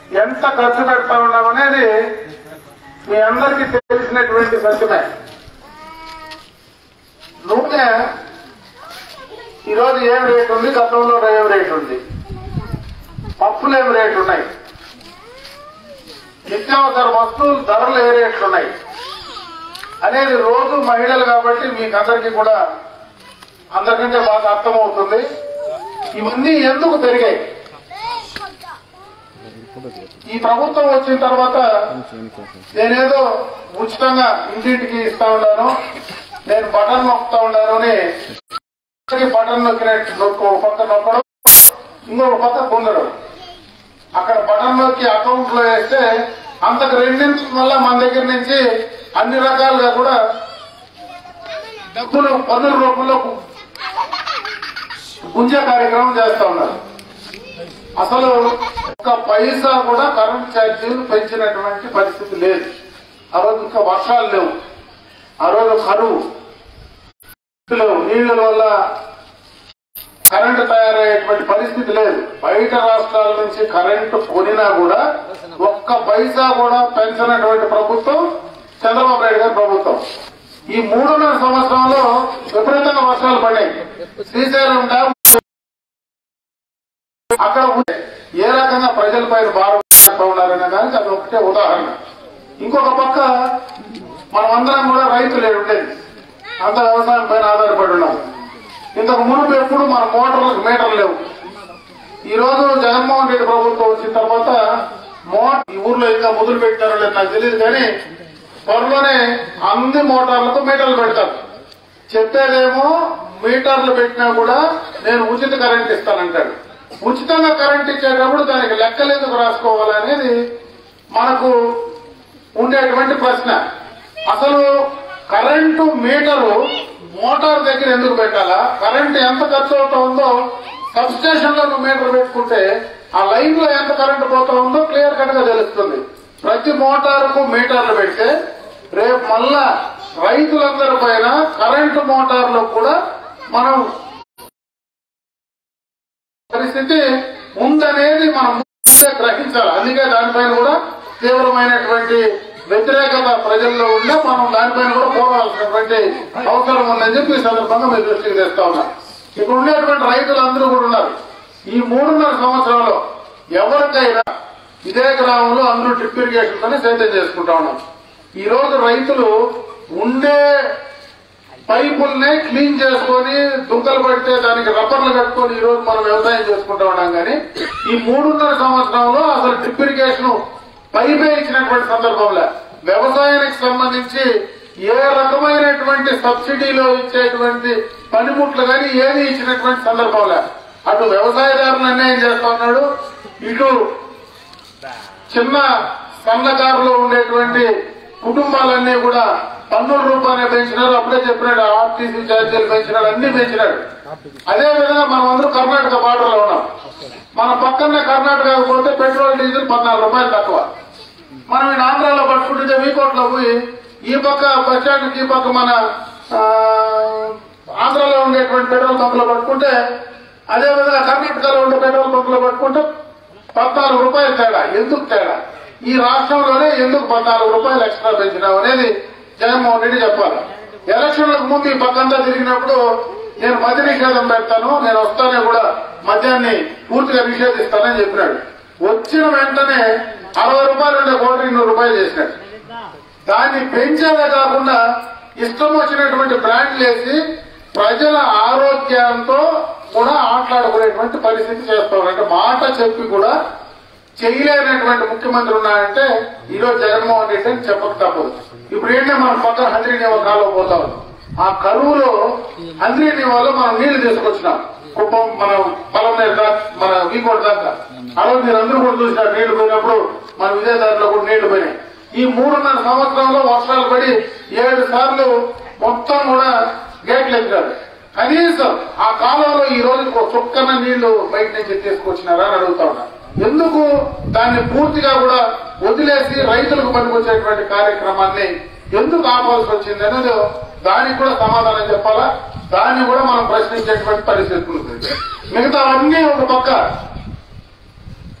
ఎంత ఖర్చు పెడతా ఉన్నాం అనేది మీ అందరికీ తెలిసినటువంటి సత్యమే నూనె ఈరోజు ఏం రేట్ ఉంది గతంలో ఏం రేట్ ఉంది పప్పులు ఏం రేట్లు ఉన్నాయి నిత్యావసర వస్తువులు ధరలు ఏ రేట్లు ఉన్నాయి అనేది రోజు మహిళలు కాబట్టి మీకు అందరికీ కూడా అందరికంటే బాగా అర్థమవుతుంది ఇవన్నీ ఎందుకు పెరిగాయి ఈ ప్రభుత్వం వచ్చిన తర్వాత నేనేదో ఉచితంగా ఇంటింటికి ఇస్తా ఉన్నాను నేను బటన్ నొక్కుతా ఉన్నాను అని బటన్ నొక్కినట్టు నొక్కు ఒక పక్క నొక్కడం ఇంకొక పక్క పొందడం అక్కడ బటన్ నొక్కి అకౌంట్ లో వేస్తే అంతకు రెండింటి వల్ల మన దగ్గర నుంచి అన్ని రకాలుగా కూడా డబ్బులు పన్నుల రూపంలో గు- గుంజే కార్యక్రమం చేస్తా ఉన్నారు అసలు ఒక్క పైసా కూడా కరెంట్ ఛార్జీలు పెంచినటువంటి పరిస్థితి లేదు ఆ రోజు ఇంకా వర్షాలు లేవు ఆ రోజు కరువు లేవు నీళ్ల వల్ల కరెంటు తయారయ్యేటువంటి పరిస్థితి లేదు బయట రాష్ట్రాల నుంచి కరెంటు కొనినా కూడా ఒక్క పైసా కూడా పెంచినటువంటి ప్రభుత్వం చంద్రబాబు నాయుడు గారి ప్రభుత్వం ఈ మూడున్నర సంవత్సరంలో విపరీతంగా వర్షాలు పడ్డాయి శ్రీశైలం డ్యామ్ అక్కడ ఉండే ఏ రకంగా ప్రజలపైన భారం వేస్తా ఉన్నారనే దానికి అది ఒకటే ఉదాహరణ ఇంకొక పక్క మనమందరం కూడా రైతులే ఉండేది అంత వ్యవసాయం పైన ఆధారపడి ఉన్నాం ఇంతకు మునుపు ఎప్పుడు మన మోటార్లకు మీటర్లు లేవు ఈ రోజు జగన్మోహన్ రెడ్డి ప్రభుత్వం వచ్చిన తర్వాత మోటార్ ఈ ఊర్లో ఇంకా మొదలు పెట్టారో లేదు నాకు తెలియదు కానీ త్వరలోనే అన్ని మోటార్లకు మీటర్లు పెడతారు చెప్పేదేమో మీటర్లు పెట్టినా కూడా నేను ఉచిత కరెంట్ ఇస్తానంటాడు ఉచితంగా కరెంట్ ఇచ్చేటప్పుడు దానికి లెక్కలు ఎందుకు రాసుకోవాలనేది మనకు ఉండేటువంటి ప్రశ్న అసలు కరెంటు మీటరు మోటార్ దగ్గర ఎందుకు పెట్టాలా కరెంటు ఎంత ఖర్చు అవుతా ఉందో సబ్ స్టేషన్ లో నువ్వు మీటర్ పెట్టుకుంటే ఆ లైన్ లో ఎంత కరెంటు పోతా ఉందో క్లియర్ కట్ గా తెలుస్తుంది ప్రతి మోటారుకు మీటర్లు పెడితే రేపు మళ్ళా రైతులందరి పైన కరెంటు మోటార్లు కూడా మనం పరిస్థితి ఉందనేది మనం ముందే గ్రహించాలి అందుకే దానిపైన కూడా తీవ్రమైనటువంటి వ్యతిరేకత ప్రజల్లో ఉండే మనం దానిపైన కూడా పోరాడాల్సినటువంటి అవసరం ఉందని చెప్పి ఈ సందర్భంగా మీ దృష్టికి తెస్తా ఉన్నా ఇక్కడ ఉండేటువంటి రైతులందరూ కూడా ఉన్నారు ఈ మూడున్నర సంవత్సరంలో ఎవరికైనా ఇదే గ్రామంలో అందరూ డ్రిప్ ఇరిగేషన్ తోనే సేద్యం చేసుకుంటా ఉన్నాం ఈ రోజు రైతులు ఉండే పైపుల్ని క్లీన్ చేసుకొని దుంకలు పడితే దానికి రబ్బర్లు కట్టుకొని ఈ రోజు మనం వ్యవసాయం చేసుకుంటా ఉన్నాం కానీ ఈ మూడున్నర సంవత్సరంలో అసలు డ్రిప్ ఇరిగేషన్ పైపే ఇచ్చినటువంటి సందర్భంలో వ్యవసాయానికి సంబంధించి ఏ రకమైనటువంటి సబ్సిడీలో ఇచ్చేటువంటి పనిముట్లు కానీ ఏది ఇచ్చినటువంటి సందర్భంలో అటు వ్యవసాయదారులు అన్యాయం చేస్తా ఉన్నాడు ఇటు చిన్న సన్నకారులో ఉండేటువంటి కుటుంబాలన్నీ కూడా పన్నుల రూపాయలు పెంచినారు అప్పుడే చెప్పినాడు ఆర్టీసీ ఛార్జీలు పెంచినాడు అన్ని పెంచినాడు అదే విధంగా మనం అందరూ కర్ణాటక బార్డర్ లో ఉన్నాం మన పక్కనే కర్ణాటక పోతే పెట్రోల్ డీజిల్ పద్నాలుగు రూపాయలు తక్కువ మనం ఈ ఆంధ్రాలో పట్టుకుంటే వీకోట్లో పోయి ఈ పక్క బస్ స్టాండ్ ఈ పక్క మన ఆ, ఆంధ్రాలో ఉండేటువంటి పెట్రోల్ బంక్ లో పట్టుకుంటే అదే విధంగా కర్ణాటకలో ఉండే పెట్రోల్ బంక్ లో పట్టుకుంటే పద్నాలుగు రూపాయలు తేడా ఎందుకు తేడా ఈ రాష్ట్రంలోనే ఎందుకు పద్నాలుగు రూపాయలు ఎక్స్ట్రా పెంచినావు అనేది జగన్మోహన్ రెడ్డి చెప్పాలి ఎలక్షన్లకు ముందు ఈ పక్కంతా తిరిగినప్పుడు నేను మద్య నిషేధం పెడతాను నేను వస్తానే కూడా మద్యాన్ని పూర్తిగా నిషేధిస్తానని చెప్పినాడు వచ్చిన వెంటనే అరవై రూపాయలు ఉండే కోటి నూరు రూపాయలు చేసినాడు దాన్ని పెంచేదే కాకుండా ఇష్టం వచ్చినటువంటి బ్రాండ్లు వేసి ప్రజల ఆరోగ్యంతో కూడా ఆటలాడుకునేటువంటి పరిస్థితి చేస్తారు అంటే మాట చెప్పి కూడా చేయలేనటువంటి ముఖ్యమంత్రి ఉన్నాడంటే ఈరోజు జగన్మోహన్ రెడ్డి అని చెప్పక తప్పదు ఇప్పుడు ఏంటంటే మనం పక్కన హంద్రీ నీవ కాలం పోతా ఉన్నాం ఆ కరువులో హంద్రీ నీవాలో మనం నీళ్లు తీసుకొచ్చినాం కుప్పం మనం పొలం దాకా మన వీకోట దాకా ఆ రోజు మీరు అందరూ కూడా చూసినారు నీళ్లు పోయినప్పుడు మన విజయదారిలో కూడా నీళ్లు పోయినాయి ఈ మూడున్నర సంవత్సరంలో వర్షాలు పడి ఏడు సార్లు మొత్తం కూడా గేట్లు ఎక్కారు కనీసం ఆ కాలంలో ఈ రోజు ఒక చుక్కన నీళ్లు బయట నుంచి తీసుకొచ్చినారా అని అడుగుతా ఉన్నా ఎందుకు దాన్ని పూర్తిగా కూడా వదిలేసి రైతులకు పనికొచ్చేటువంటి కార్యక్రమాన్ని ఎందుకు ఆపాల్సి వచ్చింది అనేది దానికి కూడా సమాధానం చెప్పాలా దాన్ని కూడా మనం ప్రశ్నించేటువంటి పరిస్థితి ఉంది మిగతా అన్ని ఒక పక్క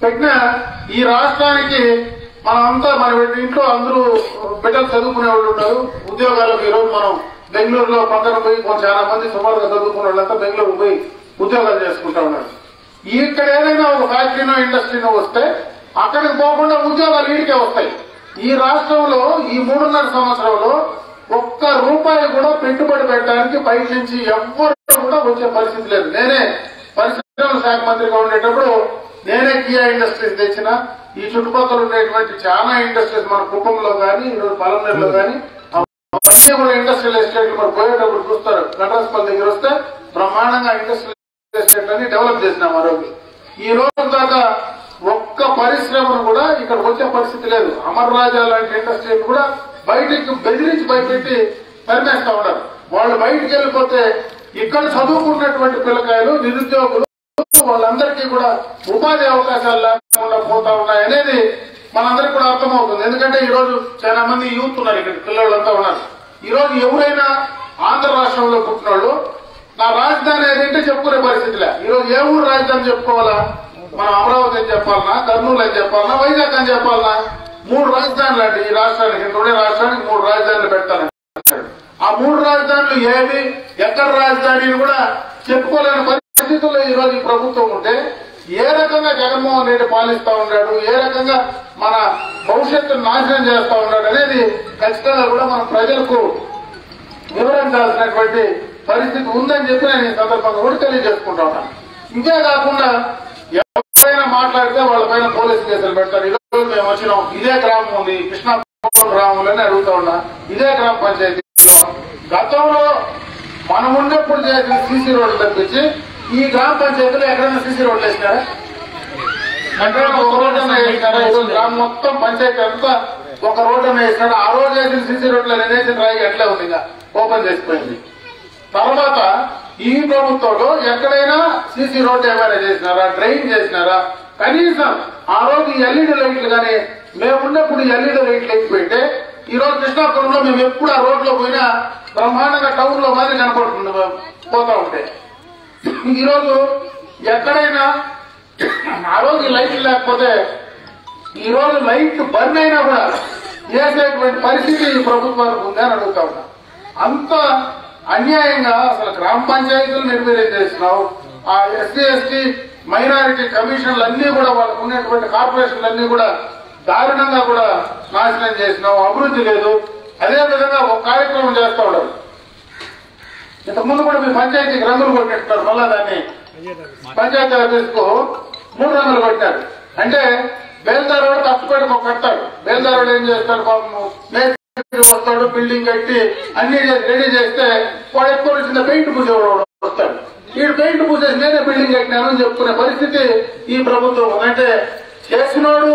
పెట్టిన ఈ రాష్ట్రానికి మనమంతా మన ఇంట్లో అందరూ బిడ్డలు చదువుకునే వాళ్ళు ఉన్నారు ఉద్యోగాలకు ఈరోజు మనం బెంగళూరులో పక్కన పోయి కొంచెం చాలా మంది సుమారుగా చదువుకునే వాళ్ళంతా బెంగళూరు పోయి ఉద్యోగాలు చేసుకుంటా ఉన్నారు ఇక్కడ ఏదైనా ఒక ఫ్యాక్టరీనో ఇండస్ట్రీనో వస్తే అక్కడికి పోకుండా ఉద్యోగాలు వీడికే వస్తాయి ఈ రాష్ట్రంలో ఈ మూడున్నర సంవత్సరంలో ఒక్క రూపాయి కూడా పెట్టుబడి పెట్టడానికి బయట నుంచి ఎవ్వరు కూడా వచ్చే పరిస్థితి లేదు నేనే పరిశ్రమల శాఖ మంత్రిగా ఉండేటప్పుడు నేనే కియా ఇండస్ట్రీస్ తెచ్చిన ఈ చుట్టుపక్కల ఉండేటువంటి చాలా ఇండస్ట్రీస్ మన కుటుంబంలో కానీ ఈరోజు పలంనేరులో కానీ అవన్నీ కూడా ఇండస్ట్రియల్ ఎస్టేట్ మరి పోయేటప్పుడు చూస్తారు గడ్రస్పల్ దగ్గర వస్తే బ్రహ్మాండంగా ఇండస్ట్రియల్ ఎస్టేట్ అని డెవలప్ చేసినాం ఆ రోజు ఈ రోజు దాకా ఒక్క పరిశ్రమను కూడా ఇక్కడ వచ్చే పరిస్థితి లేదు అమర్ రాజా లాంటి ఇండస్ట్రీని కూడా బయటికి బెదిరించి భయపెట్టి తరిమేస్తా ఉన్నారు వాళ్ళు బయటికి వెళ్ళిపోతే ఇక్కడ చదువుకున్నటువంటి పిల్లకాయలు నిరుద్యోగులు వాళ్ళందరికీ కూడా ఉపాధి అవకాశాలు లేకుండా పోతా ఉన్నాయి అనేది మనందరికీ కూడా అర్థమవుతుంది ఎందుకంటే ఈ రోజు చాలా మంది యూత్ ఉన్నారు ఇక్కడ పిల్లలంతా ఉన్నారు ఈ రోజు ఎవరైనా ఆంధ్ర రాష్ట్రంలో పుట్టినోళ్ళు నా రాజధాని ఏదంటే చెప్పుకునే పరిస్థితిలే ఈ రోజు ఏ ఊరు రాజధాని చెప్పుకోవాలా మనం అమరావతి అని చెప్పాలనా కర్నూలు అని చెప్పాలనా వైజాగ్ అని చెప్పాలనా మూడు రాజధానులు అండి ఈ రాష్ట్రానికి ఇంకొడే రాష్ట్రానికి మూడు రాజధానులు పెడతాను ఆ మూడు రాజధానులు ఏవి ఎక్కడ రాజధాని అని కూడా చెప్పుకోలేని పరిస్థితుల్లో ఈ రోజు ఈ ప్రభుత్వం ఉంటే ఏ రకంగా జగన్మోహన్ రెడ్డి పాలిస్తా ఉన్నాడు ఏ రకంగా మన భవిష్యత్తును నాశనం చేస్తా ఉన్నాడు అనేది ఖచ్చితంగా కూడా మనం ప్రజలకు వివరించాల్సినటువంటి పరిస్థితి ఉందని చెప్పి నేను ఈ సందర్భంగా కూడా తెలియజేసుకుంటా ఉన్నాను ఇంతే కాకుండా ఎవరైనా మాట్లాడితే వాళ్ళ పైన పోలీసు కేసులు పెడతారు ఈరోజు మేము వచ్చినాం ఇదే గ్రామం ఉంది కృష్ణాపురం గ్రామంలోనే అడుగుతా ఉన్నా ఇదే గ్రామ పంచాయతీ గతంలో మనం ఉన్నప్పుడు చేసిన సీసీ రోడ్లు తప్పించి ఈ గ్రామ పంచాయతీలో ఎక్కడైనా సీసీ రోడ్లు వేసినారా ఎక్కడైనా ఒక రోడ్డు అన్నా వేసినారా ఈరోజు గ్రామం మొత్తం పంచాయతీ అంతా ఒక రోడ్డు అన్నా వేసినాడు ఆ రోజు వేసిన సీసీ రోడ్లు నేను వేసిన రాయి ఎట్లే ఉంది ఇంకా ఓపెన్ చేసిపోయింది తర్వాత ఈ ప్రభుత్వంలో ఎక్కడైనా సీసీ రోడ్డు ఏమైనా చేసినారా డ్రైన్ చేసినారా కనీసం ఆ రోజు ఈ ఎల్ఈడి లైట్లు కానీ మేము ఉన్నప్పుడు ఎల్ఈడి లైట్లు ఎక్కిపోయింటే ఈ రోజు కృష్ణాపురంలో మేము ఎప్పుడు ఆ రోడ్లో పోయినా బ్రహ్మాండంగా టౌన్ లో మాదిరి కనపడుతుంది మేము పోతా ఉంటే ఈ రోజు ఎక్కడైనా ఆ రోజు ఈ లైట్లు లేకపోతే ఈ రోజు లైట్ బర్న్ అయినా కూడా చేసేటువంటి పరిస్థితి ఈ ప్రభుత్వానికి ఉంది అని అడుగుతా ఉన్నా అంత అన్యాయంగా అసలు గ్రామ పంచాయతీలు నిర్వీర్యం చేసినావు ఆ ఎస్సీ ఎస్టీ మైనారిటీ కమిషన్లు అన్ని కూడా వాళ్ళకు ఉన్నటువంటి కార్పొరేషన్లు అన్ని కూడా దారుణంగా కూడా నాశనం చేసినావు అభివృద్ధి లేదు అదే విధంగా ఒక కార్యక్రమం చేస్తా ఉన్నారు ఇంతకుముందు కూడా మీ పంచాయతీకి రంగులు కొట్టేస్తున్నారు మళ్ళా దాన్ని పంచాయతీ ఆఫీస్ కు మూడు రంగులు కొట్టారు అంటే బేల్దారు వాడు కష్టపడి ఒక కట్టాడు బేల్దారు వాడు ఏం చేస్తాడు పాపం మేస్త్రి వస్తాడు బిల్డింగ్ కట్టి అన్ని చేసి రెడీ చేస్తే వాడు ఎక్కువ వచ్చిన పెయింట్ పూసేవాడు వాడు వస్తాడు వీడు పెయింట్ పూసేసి నేనే బిల్డింగ్ కట్టినాను అని చెప్పుకునే పరిస్థితి ఈ ప్రభుత్వం ఉంది. అంటే చేసినోడు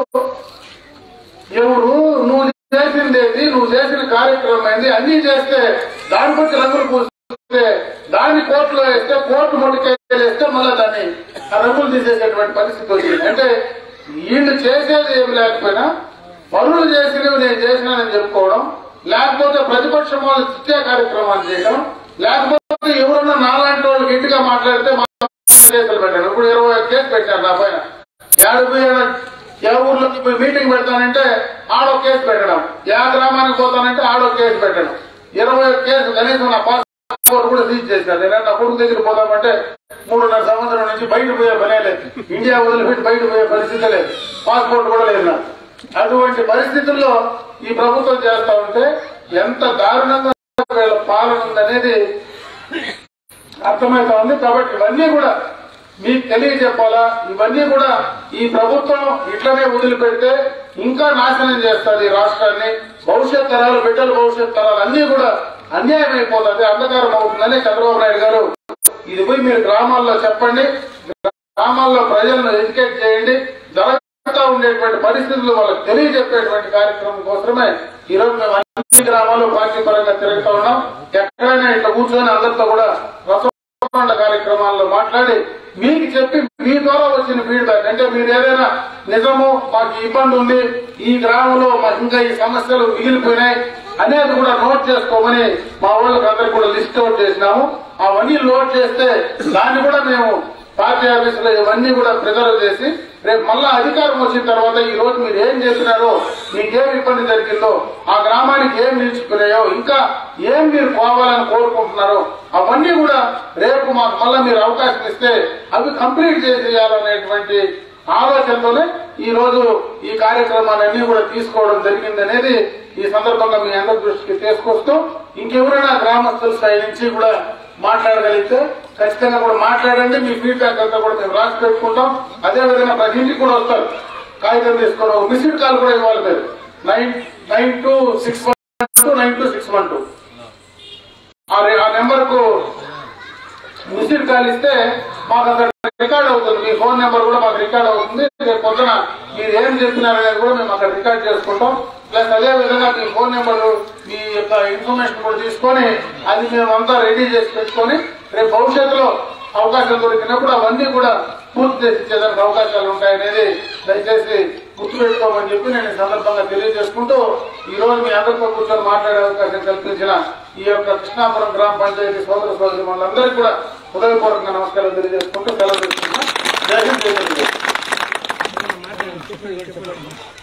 ఎవరు నువ్వు చేసింది ఏంటి నువ్వు చేసిన కార్యక్రమం ఏంది అన్ని చేస్తే దాని గురించి రంగులు పూస్తే దాన్ని కోర్టులో వేస్తే కోర్టు మొట్టికాయలు వేస్తే మళ్ళీ దాన్ని ఆ రంగులు తీసేసేటువంటి పరిస్థితి వచ్చింది అంటే వీళ్ళు చేసేది ఏమి లేకపోయినా పనులు చేసినవి నేను చేసినానని చెప్పుకోవడం లేకపోతే ప్రతిపక్షం వాళ్ళు చిత్తే కార్యక్రమాలు చేయడం లేకపోతే ఎవరన్నా నాలాంటి వాళ్ళు గట్టిగా మాట్లాడితే మా కేసులు పెట్టాను ఇప్పుడు ఇరవై ఒక్క కేసు పెట్టారు నా పైన ఏడు పోయాడు ఏ ఊర్లోకి పోయి మీటింగ్ పెడతానంటే ఆడో కేసు పెట్టడం ఏ గ్రామానికి పోతానంటే ఆడో కేసు పెట్టడం ఇరవై ఒక్క కేసు కనీసం నా పాస్పోర్ట్ కూడా సీజ్ చేశారు నేను నా కొడుకు దగ్గర పోదామంటే మూడున్నర సంవత్సరం నుంచి బయట పోయే పనే లేదు ఇండియా వదిలిపెట్టి బయట పోయే పరిస్థితి లేదు పాస్పోర్ట్ కూడా లేదు నాకు అటువంటి పరిస్థితుల్లో ఈ ప్రభుత్వం చేస్తా ఉంటే ఎంత దారుణంగా వీళ్ళ పాలన ఉందనేది అర్థమవుతా ఉంది కాబట్టి ఇవన్నీ కూడా మీకు తెలియజెప్పాలా ఇవన్నీ కూడా ఈ ప్రభుత్వం ఇట్లనే వదిలిపెడితే ఇంకా నాశనం చేస్తారు ఈ రాష్ట్రాన్ని భవిష్యత్ తరాలు బిడ్డల భవిష్యత్ తరాలు అన్ని కూడా అన్యాయం అయిపోతుంది అంధకారం అవుతుందని చంద్రబాబు నాయుడు గారు ఇది పోయి మీరు గ్రామాల్లో చెప్పండి గ్రామాల్లో ప్రజలను ఎడ్యుకేట్ చేయండి జరుగుతూ ఉండేటువంటి పరిస్థితులు వాళ్ళకి తెలియజెప్పేటువంటి కార్యక్రమం కోసమే ఈ రోజు మేము అన్ని గ్రామాల్లో పార్టీ పరంగా తిరుగుతూ ఉన్నాం ఎక్కడైనా ఇట్లా కూర్చొని అందరితో కూడా రసోపండ కార్యక్రమాల్లో మాట్లాడి మీకు చెప్పి మీ ద్వారా వచ్చిన ఫీడ్బ్యాక్ అంటే మీరు ఏదైనా నిజము మాకు ఇబ్బంది ఉంది ఈ గ్రామంలో మాకు ఇంకా ఈ సమస్యలు మిగిలిపోయినాయి అనేది కూడా నోట్ చేసుకోమని మా వాళ్ళకి అందరికి కూడా లిస్ట్ అవుట్ చేసినాము అవన్నీ లోడ్ చేస్తే దాన్ని కూడా మేము పార్టీ ఆఫీసులో ఇవన్నీ కూడా ప్రిజర్వ్ చేసి రేపు మళ్ళా అధికారం వచ్చిన తర్వాత ఈ రోజు మీరు ఏం చేస్తున్నారో మీకేం ఇబ్బంది జరిగిందో ఆ గ్రామానికి ఏం నిలుచుకున్నాయో ఇంకా ఏం మీరు పోవాలని కోరుకుంటున్నారో అవన్నీ కూడా రేపు మాకు మళ్ళా మీరు అవకాశం ఇస్తే అవి కంప్లీట్ చేసేయాలనేటువంటి ఆలోచనతోనే ఈ రోజు ఈ కార్యక్రమాలన్నీ కూడా తీసుకోవడం జరిగింది అనేది ఈ సందర్భంగా మీ అందరి దృష్టికి తీసుకొస్తూ ఇంకెవరైనా గ్రామస్తుల స్థాయి నుంచి కూడా మాట్లాడగలిగితే ఖచ్చితంగా కూడా మాట్లాడండి మీ ఫీడ్బ్యాక్ అంతా కూడా మేము రాసి పెట్టుకుంటాం అదే విధంగా ప్రతి ఇంటికి కూడా వస్తారు కాగితం తీసుకొని ఒక మిస్డ్ కాల్ కూడా ఇవ్వాలి మీరు nine nine two six one two nine two six one two ఆ నెంబర్ కు మిస్డ్ కాల్ ఇస్తే మాకు అక్కడ రికార్డ్ అవుతుంది మీ ఫోన్ నెంబర్ కూడా మాకు రికార్డ్ అవుతుంది రేపు పొద్దున మీరు ఏం చెప్తున్నారు అనేది కూడా మేము అక్కడ రికార్డ్ చేసుకుంటాం ప్లస్ అదే విధంగా మీ ఫోన్ నెంబర్ మీ యొక్క ఇన్ఫర్మేషన్ కూడా తీసుకొని అది మేము అంతా రెడీ చేసి పెట్టుకొని రేపు భవిష్యత్తులో అవకాశం దొరికినప్పుడు అవన్నీ కూడా పూర్తి చేసి ఇచ్చేదానికి అవకాశాలు ఉంటాయనేది దయచేసి గుర్తుపెట్టుకోమని చెప్పి నేను ఈ సందర్భంగా తెలియజేసుకుంటూ ఈ రోజు మీ అందరితో కూర్చొని మాట్లాడే అవకాశం కల్పించిన ఈ యొక్క కృష్ణాపురం గ్రామ పంచాయతీ సోదర సోదరి మనందరికీ కూడా హృదయపూర్వకంగా నమస్కారం తెలియజేసుకుంటూ సెలవు తీసుకుంటున్నాం జై హింద్ జై హింద్.